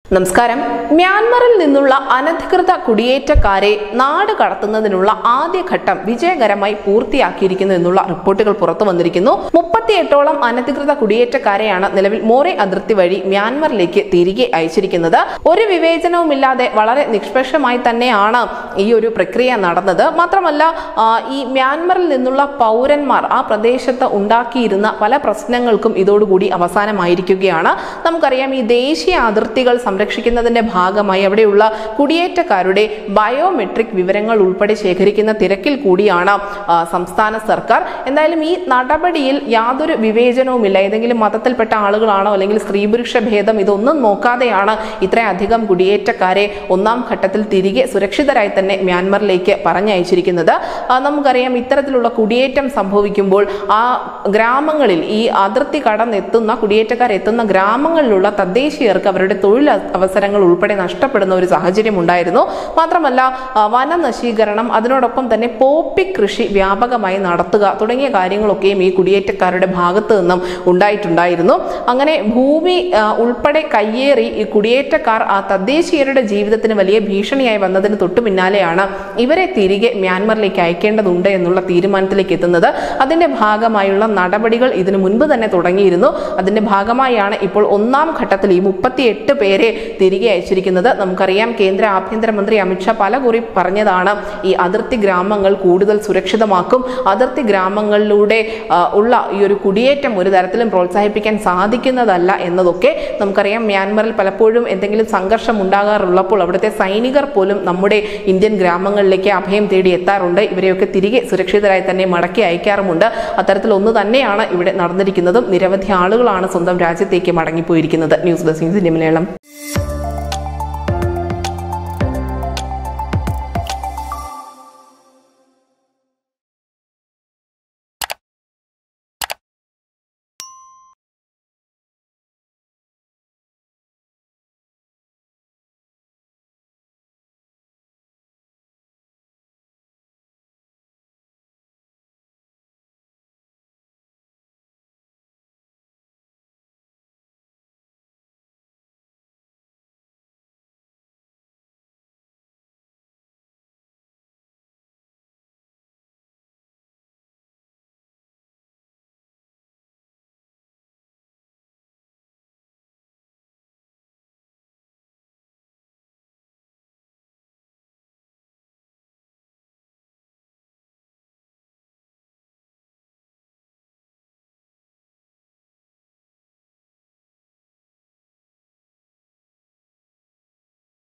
നമസ്കാരം മ്യാൻമറിൽ നിന്നുള്ള അനധികൃത കുടിയേറ്റക്കാരെ നാട് കടത്തുന്നതിനുള്ള ആദ്യഘട്ടം വിജയകരമായി പൂർത്തിയാക്കിയിരിക്കുന്നു എന്നുള്ള റിപ്പോർട്ടുകൾ പുറത്തു വന്നിരിക്കുന്നു മുപ്പത്തിയെട്ടോളം അനധികൃത കുടിയേറ്റക്കാരെയാണ് നിലവിൽ മോറെ അതിർത്തി വഴി മ്യാൻമറിലേക്ക് തിരികെ അയച്ചിരിക്കുന്നത് ഒരു വിവേചനവുമില്ലാതെ വളരെ നിഷ്പക്ഷമായി തന്നെയാണ് ഈ ഒരു പ്രക്രിയ നടന്നത് മാത്രമല്ല ആ, ഈ മ്യാൻമറിൽ നിന്നുള്ള പൗരന്മാർ ആ പ്രദേശത്ത് ഉണ്ടാക്കിയിരുന്ന പല പ്രശ്നങ്ങൾക്കും ഇതോടുകൂടി അവസാനമായിരിക്കുകയാണ് നമുക്കറിയാം ഈ ദേശീയ അതിർത്തികൾ സംരക്ഷിക്കുന്നതിന്റെ ഭാഗമായി അവിടെയുള്ള കുടിയേറ്റക്കാരുടെ ബയോമെട്രിക് വിവരങ്ങൾ ഉൾപ്പെടെ ശേഖരിക്കുന്ന തിരക്കിൽ കൂടിയാണ് ആ, സംസ്ഥാന സർക്കാർ എന്തായാലും ഈ നടപടിയിൽ യാതൊരു വിവേചനവുമില്ല ഏതെങ്കിലും മതത്തിൽപ്പെട്ട ആളുകളാണോ അല്ലെങ്കിൽ സ്ത്രീ പുരുഷ ഭേദം ഇതൊന്നും നോക്കാതെയാണ് ഇത്രയധികം കുടിയേറ്റക്കാരെ ഒന്നാം ഘട്ടത്തിൽ തിരികെ സുരക്ഷിതരായി തന്നെ മ്യാൻമറിലേക്ക് പറഞ്ഞയച്ചിരിക്കുന്നത് ആ, നമുക്കറിയാം ഇത്തരത്തിലുള്ള കുടിയേറ്റം സംഭവിക്കുമ്പോൾ ആ ഗ്രാമങ്ങളിൽ ഈ അതിർത്തി കടന്നെത്തുന്ന കുടിയേറ്റക്കാർ എത്തുന്ന ഗ്രാമങ്ങളിലുള്ള തദ്ദേശീയർക്ക് അവരുടെ തൊഴിൽ അവസരങ്ങൾ ഉൾപ്പെടെ നഷ്ടപ്പെടുന്ന ഒരു സാഹചര്യം ഉണ്ടായിരുന്നു മാത്രമല്ല ആ, വനനശീകരണം അതിനോടൊപ്പം തന്നെ പോപ്പി കൃഷി വ്യാപകമായി നടത്തുക തുടങ്ങിയ കാര്യങ്ങളൊക്കെയും ഈ കുടിയേറ്റക്കാരുടെ ഭാഗത്തു നിന്നും ഉണ്ടായിട്ടുണ്ടായിരുന്നു അങ്ങനെ ഭൂമി ആ, ഉൾപ്പെടെ കയ്യേറി ഈ കുടിയേറ്റക്കാർ ആ തദ്ദേശീയരുടെ ജീവിതത്തിന് വലിയ ഭീഷണിയായി വന്നതിന് തൊട്ടു പിന്നാലെയാണ് ഇവരെ തിരികെ മ്യാൻമറിലേക്ക് അയക്കേണ്ടതുണ്ട് എന്നുള്ള തീരുമാനത്തിലേക്ക് എത്തുന്നത് അതിന്റെ ഭാഗമായുള്ള നടപടികൾ ഇതിനു മുൻപ് തന്നെ തുടങ്ങിയിരുന്നു അതിന്റെ ഭാഗമായാണ് ഇപ്പോൾ ഒന്നാം ഘട്ടത്തിൽ ഈ മുപ്പത്തിയെട്ട് പേരെ തിരികെ അയച്ചിരിക്കുന്നത് നമുക്കറിയാം കേന്ദ്ര ആഭ്യന്തരമന്ത്രി അമിത്ഷാ പല കുറി പറഞ്ഞതാണ് ഈ അതിർത്തി ഗ്രാമങ്ങൾ കൂടുതൽ സുരക്ഷിതമാക്കും അതിർത്തി ഗ്രാമങ്ങളിലൂടെ ആ, ഉള്ള ഈ ഒരു കുടിയേറ്റം ഒരു തരത്തിലും പ്രോത്സാഹിപ്പിക്കാൻ സാധിക്കുന്നതല്ല എന്നതൊക്കെ നമുക്കറിയാം മ്യാൻമറിൽ പലപ്പോഴും എന്തെങ്കിലും സംഘർഷം ഉണ്ടാകാറുള്ളപ്പോൾ അവിടുത്തെ സൈനികർ പോലും നമ്മുടെ ഇന്ത്യൻ ഗ്രാമങ്ങളിലേക്ക് അഭയം തേടി എത്താറുണ്ട് ഇവരെയൊക്കെ തിരികെ സുരക്ഷിതരായി തന്നെ മടക്കി അയക്കാറുമുണ്ട് അത്തരത്തിൽ ഒന്ന് തന്നെയാണ് ഇവിടെ നടന്നിരിക്കുന്നതും നിരവധി ആളുകളാണ് സ്വന്തം രാജ്യത്തേക്ക് മടങ്ങിപ്പോയിരിക്കുന്നത് news desk news India Malayalam